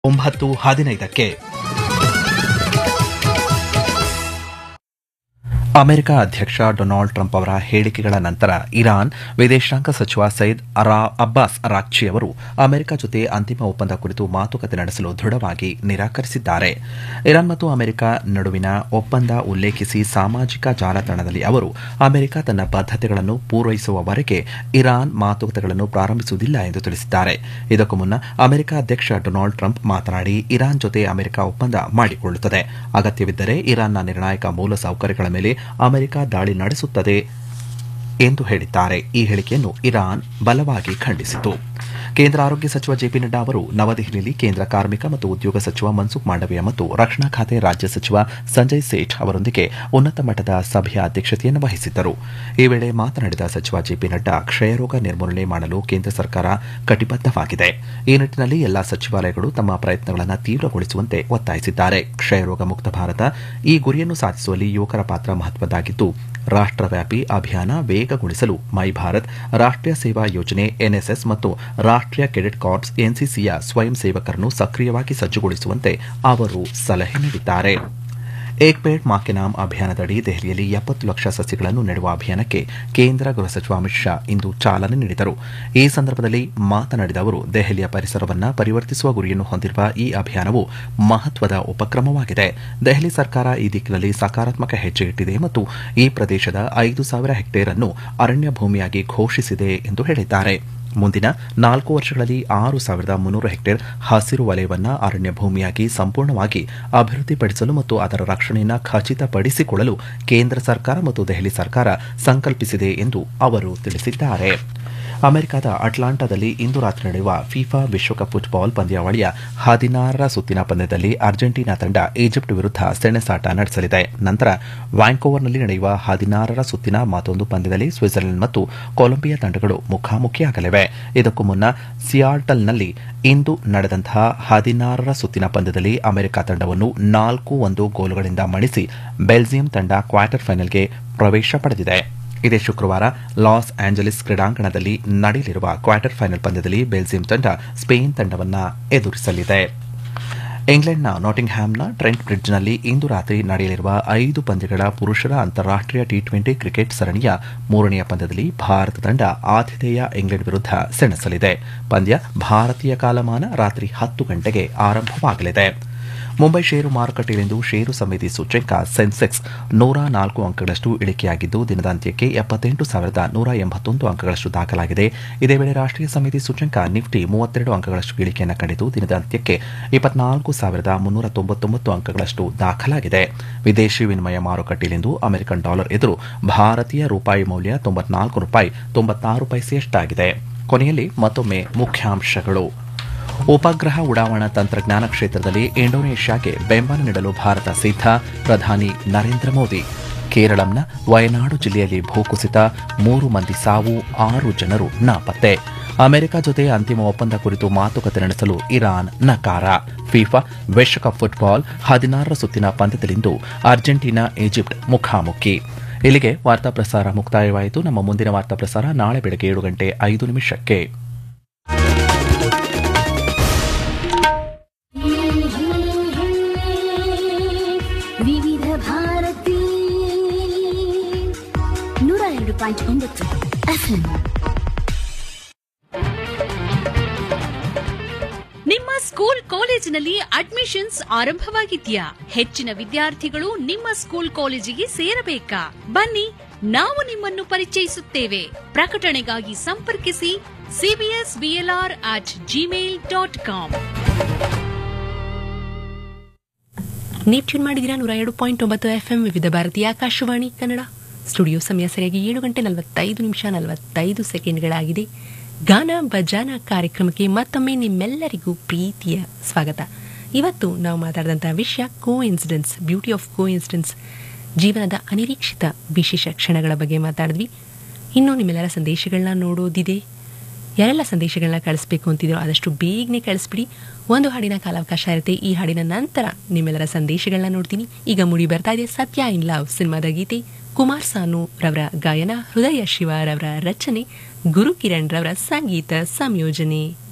ಒಂಬತ್ತು ಹದಿನೈದಕ್ಕೆ ಅಮೆರಿಕ ಅಧ್ಯಕ್ಷ ಡೊನಾಲ್ಡ್ ಟ್ರಂಪ್ ಅವರ ಹೇಳಿಕೆಗಳ ನಂತರ ಇರಾನ್ ವಿದೇಶಾಂಗ ಸಚಿವ ಸೈದ್ ಅರಾ ಅಬ್ಬಾಸ್ ರಾಕ್ಚಿ ಅವರು ಅಮೆರಿಕ ಜೊತೆ ಅಂತಿಮ ಒಪ್ಪಂದ ಕುರಿತು ಮಾತುಕತೆ ನಡೆಸಲು ದೃಢವಾಗಿ ನಿರಾಕರಿಸಿದ್ದಾರೆ ಇರಾನ್ ಮತ್ತು ಅಮೆರಿಕ ನಡುವಿನ ಒಪ್ಪಂದ ಉಲ್ಲೇಖಿಸಿ ಸಾಮಾಜಿಕ ಜಾಲತಾಣದಲ್ಲಿ ಅವರು ಅಮೆರಿಕ ತನ್ನ ಬದ್ಧತೆಗಳನ್ನು ಪೂರೈಸುವವರೆಗೆ ಇರಾನ್ ಮಾತುಕತೆಗಳನ್ನು ಪ್ರಾರಂಭಿಸುವುದಿಲ್ಲ ಎಂದು ತಿಳಿಸಿದ್ದಾರೆ ಇದಕ್ಕೂ ಮುನ್ನ ಅಮೆರಿಕ ಅಧ್ಯಕ್ಷ ಡೊನಾಲ್ಡ್ ಟ್ರಂಪ್ ಮಾತನಾಡಿ ಇರಾನ್ ಜೊತೆ ಅಮೆರಿಕ ಒಪ್ಪಂದ ಮಾಡಿಕೊಳ್ಳುತ್ತದೆ ಅಗತ್ಯವಿದ್ದರೆ ಇರಾನ್ನ ನಿರ್ಣಾಯಕ ಮೂಲಸೌಕರ್ಯಗಳ ಮೇಲೆ ಅಮೆರಿಕ ದಾಳಿ ನಡೆಸುತ್ತದೆ ಎಂದು ಹೇಳಿದ್ದಾರೆ ಈ ಹೇಳಿಕೆಯನ್ನು ಇರಾನ್ ಬಲವಾಗಿ ಖಂಡಿಸಿತು ಕೇಂದ್ರ ಆರೋಗ್ಯ ಸಚಿವ ಜೆಪಿ ನಡ್ಡಾ ಅವರು ನವದೆಹಲಿಯಲ್ಲಿ ಕೇಂದ್ರ ಕಾರ್ಮಿಕ ಮತ್ತು ಉದ್ಯೋಗ ಸಚಿವ ಮನ್ಸುಖ್ ಮಾಂಡವೀಯ ಮತ್ತು ರಕ್ಷಣಾ ಖಾತೆ ರಾಜ್ಯ ಸಚಿವ ಸಂಜಯ್ ಸೇಠ್ ಅವರೊಂದಿಗೆ ಉನ್ನತ ಮಟ್ಟದ ಸಭೆಯ ಅಧ್ಯಕ್ಷತೆಯನ್ನು ವಹಿಸಿದ್ದರು ಈ ವೇಳೆ ಮಾತನಾಡಿದ ಸಚಿವ ಜೆಪಿ ನಡ್ಡಾ ಕ್ಷಯರೋಗ ನಿರ್ಮೂಲನೆ ಮಾಡಲು ಕೇಂದ್ರ ಸರ್ಕಾರ ಕಟಿಬದ್ದವಾಗಿದೆ ಈ ನಿಟ್ಟಿನಲ್ಲಿ ಎಲ್ಲಾ ಸಚಿವಾಲಯಗಳು ತಮ್ಮ ಪ್ರಯತ್ನಗಳನ್ನು ತೀವ್ರಗೊಳಿಸುವಂತೆ ಒತ್ತಾಯಿಸಿದ್ದಾರೆ ಕ್ಷಯರೋಗ ಮುಕ್ತ ಭಾರತ ಈ ಗುರಿಯನ್ನು ಸಾಧಿಸುವಲ್ಲಿ ಯುವಕರ ಪಾತ್ರ ಮಹತ್ವದ್ದಾಗಿದ್ದು ರಾಷ್ಟವ್ಯಾಪಿ ಅಭಿಯಾನ ವೇಗಗೊಳಿಸಲು ಮೈ ಭಾರತ್ ರಾಷ್ಟೀಯ ಸೇವಾ ಯೋಜನೆ ಎನ್ಎಸ್ಎಸ್ ಮತ್ತು ರಾಷ್ಟೀಯ ಕೆಡೆಟ್ ಕಾರ್ಪ್ಸ್ ಎನ್ಸಿಸಿಯ ಸ್ವಯಂ ಸೇವಕರನ್ನು ಸಕ್ರಿಯವಾಗಿ ಸಜ್ಜುಗೊಳಿಸುವಂತೆ ಅವರು ಸಲಹೆ ನೀಡಿದ್ದಾರೆ ಏಕ್ ಪೇಡ್ ಮಾ ಕೆ ನಾಮ್ ಅಭಿಯಾನದಡಿ ದೆಹಲಿಯಲ್ಲಿ ಎಪ್ಪತ್ತು ಲಕ್ಷ ಸಸಿಗಳನ್ನು ನೆಡುವ ಅಭಿಯಾನಕ್ಕೆ ಕೇಂದ್ರ ಗೃಹ ಸಚಿವ ಅಮಿತ್ ಶಾ ಇಂದು ಚಾಲನೆ ನೀಡಿದರು ಈ ಸಂದರ್ಭದಲ್ಲಿ ಮಾತನಾಡಿದ ಅವರು ದೆಹಲಿಯ ಪರಿಸರವನ್ನು ಪರಿವರ್ತಿಸುವ ಗುರಿಯನ್ನು ಹೊಂದಿರುವ ಈ ಅಭಿಯಾನವು ಮಹತ್ವದ ಉಪಕ್ರಮವಾಗಿದೆ ದೆಹಲಿ ಸರ್ಕಾರ ಈ ದಿಕ್ಕಿನಲ್ಲಿ ಸಕಾರಾತ್ಮಕ ಹೆಜ್ಜೆ ಇಟ್ಟಿದೆ ಮತ್ತು ಈ ಪ್ರದೇಶದ ಐದು ಸಾವಿರ ಹೆಕ್ಟೇರ್ ಅನ್ನು ಅರಣ್ಯ ಭೂಮಿಯಾಗಿ ಘೋಷಿಸಿದೆ ಎಂದು ಹೇಳಿದ್ದಾರೆ ಮುಂದಿನ ನಾಲ್ಕು ವರ್ಷಗಳಲ್ಲಿ ಆರು ಸಾವಿರದ ಮುನ್ನೂರು ಹೆಕ್ಟೇರ್ ಹಸಿರು ವಲಯವನ್ನು ಅರಣ್ಯ ಭೂಮಿಯಾಗಿ ಸಂಪೂರ್ಣವಾಗಿ ಅಭಿವೃದ್ಧಿಪಡಿಸಲು ಮತ್ತು ಅದರ ರಕ್ಷಣೆಯನ್ನು ಖಚಿತಪಡಿಸಿಕೊಳ್ಳಲು ಕೇಂದ್ರ ಸರ್ಕಾರ ಮತ್ತು ದೆಹಲಿ ಸರ್ಕಾರ ಸಂಕಲ್ಪಿಸಿದೆ ಎಂದು ಅವರು ತಿಳಿಸಿದ್ದಾರೆ ಅಮೆರಿಕದ ಅಟ್ಲಾಂಟಾದಲ್ಲಿ ಇಂದು ರಾತ್ರಿ ನಡೆಯುವ ಫಿಫಾ ವಿಶ್ವಕಪ್ ಫುಟ್ಬಾಲ್ ಪಂದ್ಯಾವಳಿಯ ಹದಿನಾರರ ಸುತ್ತಿನ ಪಂದ್ಯದಲ್ಲಿ ಅರ್ಜೆಂಟೀನಾ ತಂಡ ಈಜಿಪ್ಟ್ ವಿರುದ್ಧ ಸೆಣಸಾಟ ನಡೆಸಲಿದೆ ನಂತರ ವ್ಯಾಂಕೋವರ್ನಲ್ಲಿ ನಡೆಯುವ ಹದಿನಾರರ ಸುತ್ತಿನ ಮತ್ತೊಂದು ಪಂದ್ಯದಲ್ಲಿ ಸ್ವಿಟ್ಜರ್ಲೆಂಡ್ ಮತ್ತು ಕೊಲಂಬಿಯಾ ತಂಡಗಳು ಮುಖಾಮುಖಿಯಾಗಲಿವೆ ಇದಕ್ಕೂ ಮುನ್ನ ಸಿಯಾಟಲ್ನಲ್ಲಿ ಇಂದು ನಡೆದಂತಹ ಹದಿನಾರರ ಸುತ್ತಿನ ಪಂದ್ಯದಲ್ಲಿ ಅಮೆರಿಕ ತಂಡವನ್ನು ನಾಲ್ಕು ಒಂದು ಗೋಲುಗಳಿಂದ ಮಣಿಸಿ ಬೆಲ್ಜಿಯಂ ತಂಡ ಕ್ವಾರ್ಟರ್ ಫೈನಲ್ಗೆ ಪ್ರವೇಶ ಪಡೆದಿದೆ ಇದೇ ಶುಕ್ರವಾರ ಲಾಸ್ ಆಂಜಲಿಸ್ ಕ್ರೀಡಾಂಗಣದಲ್ಲಿ ನಡೆಯಲಿರುವ ಕ್ವಾರ್ಟರ್ ಫೈನಲ್ ಪಂದ್ಯದಲ್ಲಿ ಬೆಲ್ಜಿಯಂ ತಂಡ ಸ್ಪೇನ್ ತಂಡವನ್ನು ಎದುರಿಸಲಿದೆ ಇಂಗ್ಲೆಂಡ್ನ ನಾಟಿಂಗ್ಹ್ಯಾಮ್ನ ಟ್ರೆಂಟ್ ಬ್ರಿಡ್ಜ್ನಲ್ಲಿ ಇಂದು ರಾತ್ರಿ ನಡೆಯಲಿರುವ ಐದು ಪಂದ್ಯಗಳ ಪುರುಷರ ಅಂತಾರಾಷ್ಟೀಯ ಟಿ ಟ್ವೆಂಟಿ ಕ್ರಿಕೆಟ್ ಸರಣಿಯ ಮೂರನೆಯ ಪಂದ್ಯದಲ್ಲಿ ಭಾರತ ತಂಡ ಆತಿಥೇಯ ಇಂಗ್ಲೆಂಡ್ ವಿರುದ್ಧ ಸೆಣಸಲಿದೆ ಪಂದ್ಯ ಭಾರತೀಯ ಕಾಲಮಾನ ರಾತ್ರಿ ಹತ್ತು ಗಂಟೆಗೆ ಆರಂಭವಾಗಲಿದೆ ಮುಂಬೈ ಷೇರು ಮಾರುಕಟ್ಟೆಯಲ್ಲಿಂದು ಷೇರು ಸಮಿತಿ ಸೂಚ್ಯಂಕ ಸೆನ್ಸೆಕ್ಸ್ ನೂರ ನಾಲ್ಕು ಅಂಕಗಳಷ್ಟು ಇಳಿಕೆಯಾಗಿದ್ದು ದಿನದ ಅಂತ್ಯಕ್ಕೆ ಎಪ್ಪತ್ತೆಂಟು ಸಾವಿರದ ನೂರ ಎಂಬತ್ತೊಂದು ಅಂಕಗಳಷ್ಟು ದಾಖಲಾಗಿದೆ ಇದೇ ವೇಳೆ ರಾಷ್ಟೀಯ ಸಮಿತಿ ಸೂಚ್ಯಂಕ ನಿಫ್ಟಿ ಮೂವತ್ತೆರಡು ಅಂಕಗಳಷ್ಟು ಇಳಿಕೆಯನ್ನು ಕಂಡಿದ್ದು ದಿನದ ಅಂತ್ಯಕ್ಕೆ ಇಪ್ಪತ್ನಾಲ್ಕು ಸಾವಿರದ ಮುನ್ನೂರ ತೊಂಬತ್ತೊಂಬತ್ತು ಅಂಕಗಳಷ್ಟು ದಾಖಲಾಗಿದೆ ವಿದೇಶಿ ವಿನಿಮಯ ಮಾರುಕಟ್ಟೆಯಲ್ಲಿಂದು ಅಮೆರಿಕನ್ ಡಾಲರ್ ಎದುರು ಭಾರತೀಯ ರೂಪಾಯಿ ಮೌಲ್ಯ ತೊಂಬತ್ನಾಲ್ಕು ರೂಪಾಯಿ ತೊಂಬತ್ತಾರು ಪೈಸೆಯಷ್ಟಾಗಿದೆ ಕೊನೆಯಲ್ಲಿ ಮತ್ತೊಮ್ಮೆ ಮುಖ್ಯಾಂಶಗಳು ಉಪಗ್ರಹ ಉಡಾವಣಾ ತಂತ್ರಜ್ಞಾನ ಕ್ಷೇತ್ರದಲ್ಲಿ ಇಂಡೋನೇಷ್ಯಾಗೆ ಬೆಂಬಲ ನೀಡಲು ಭಾರತ ಸಿದ್ಧ ಪ್ರಧಾನಿ ನರೇಂದ್ರ ಮೋದಿ ಕೇರಳಂನ ವಯನಾಡು ಜಿಲ್ಲೆಯಲ್ಲಿ ಭೂಕುಸಿತ ಮೂರು ಮಂದಿ ಸಾವು ಆರು ಜನರು ನಾಪತ್ತೆ ಅಮೆರಿಕ ಜೊತೆ ಅಂತಿಮ ಒಪ್ಪಂದ ಕುರಿತು ಮಾತುಕತೆ ನಡೆಸಲು ಇರಾನ್ ನಕಾರ ಫಿಫಾ ವಿಶ್ವಕಪ್ ಫುಟ್ಬಾಲ್ ಹದಿನಾರರ ಸುತ್ತಿನ ಪಂದ್ಯದಲ್ಲಿಂದು ಅರ್ಜೆಂಟೀನಾ ಈಜಿಪ್ಟ್ ಮುಖಾಮುಖಿ ಇಲ್ಲಿಗೆ ವಾರ್ತಾ ಪ್ರಸಾರ ಮುಕ್ತಾಯವಾಯಿತು ನಮ್ಮ ಮುಂದಿನ ವಾರ್ತಾ ಪ್ರಸಾರ ನಾಳೆ ಬೆಳಗ್ಗೆ ಏಳು ಗಂಟೆ ಐದು ನಿಮಿಷಕ್ಕೆ ವಿವಿಧ ಭಾರತಿ ನೂರ ಎರಡು ಪಾಯಿಂಟ್ ಒಂಬತ್ತು ಎಫ್ಎಂ ನಿಮ್ಮ ಸ್ಕೂಲ್ ಕಾಲೇಜಿನಲ್ಲಿ ಅಡ್ಮಿಷನ್ಸ್ ಆರಂಭವಾಗಿದ್ಯಾ ಹೆಚ್ಚಿನ ವಿದ್ಯಾರ್ಥಿಗಳು ನಿಮ್ಮ ಸ್ಕೂಲ್ ಕಾಲೇಜಿಗೆ ಸೇರಬೇಕಾ ಬನ್ನಿ ನಾವು ನಿಮ್ಮನ್ನು ಪರಿಚಯಿಸುತ್ತೇವೆ ಪ್ರಕಟಣೆಗಾಗಿ ಸಂಪರ್ಕಿಸಿ CBS BLR at Gmail dot com ನೀವು ಟ್ಯೂನ್ ಮಾಡಿದಿರಾ ನೂರ ಎರಡು ಪಾಯಿಂಟ್ ಒಂಬತ್ತು ಎಫ್ ಎಂ ವಿವಿಧ ಭಾರತೀಯ ಆಕಾಶವಾಣಿ ಕನ್ನಡ ಸ್ಟುಡಿಯೋ ಸಮಯ ಸರಿಯಾಗಿ ಏಳು ಗಂಟೆ ನಲವತ್ತೈದು ನಿಮಿಷ ನಲವತ್ತೈದು ಸೆಕೆಂಡ್ಗಳಾಗಿದೆ ಗಾನ ಬಜಾನ ಕಾರ್ಯಕ್ರಮಕ್ಕೆ ಮತ್ತೊಮ್ಮೆ ನಿಮ್ಮೆಲ್ಲರಿಗೂ ಪ್ರೀತಿಯ ಸ್ವಾಗತ ಇವತ್ತು ನಾವು ಮಾತಾಡಿದಂತಹ ವಿಷಯ coincidence beauty of coincidence ಜೀವನದ ಅನಿರೀಕ್ಷಿತ ವಿಶೇಷ ಕ್ಷಣಗಳ ಬಗ್ಗೆ ಮಾತಾಡಿದ್ವಿ ಇನ್ನು ನಿಮ್ಮೆಲ್ಲರ ಸಂದೇಶಗಳನ್ನ ನೋಡೋದಿದೆ ಯಾರೆಲ್ಲ ಸಂದೇಶಗಳನ್ನ ಕಳಿಸ್ಬೇಕು ಅಂತಿದ್ರು ಆದಷ್ಟು ಬೇಗನೆ ಕಳಿಸ್ಬಿಡಿ ಒಂದು ಹಾಡಿನ ಕಾಲಾವಕಾಶ ಇರುತ್ತೆ ಈ ಹಾಡಿನ ನಂತರ ನಿಮ್ಮೆಲ್ಲರ ಸಂದೇಶಗಳನ್ನ ನೋಡ್ತೀನಿ ಈಗ ಮುಡಿ ಬರ್ತಾ ಇದೆ ಸತ್ಯ ಇನ್ ಲವ್ ಸಿನಿಮಾದ ಗೀತೆ ಕುಮಾರ್ ಸಾನು ರವರ ಗಾಯನ ಹೃದಯ ಶಿವ ರವರ ರಚನೆ ಗುರು ಕಿರಣ್ ರವರ ಸಂಗೀತ ಸಂಯೋಜನೆ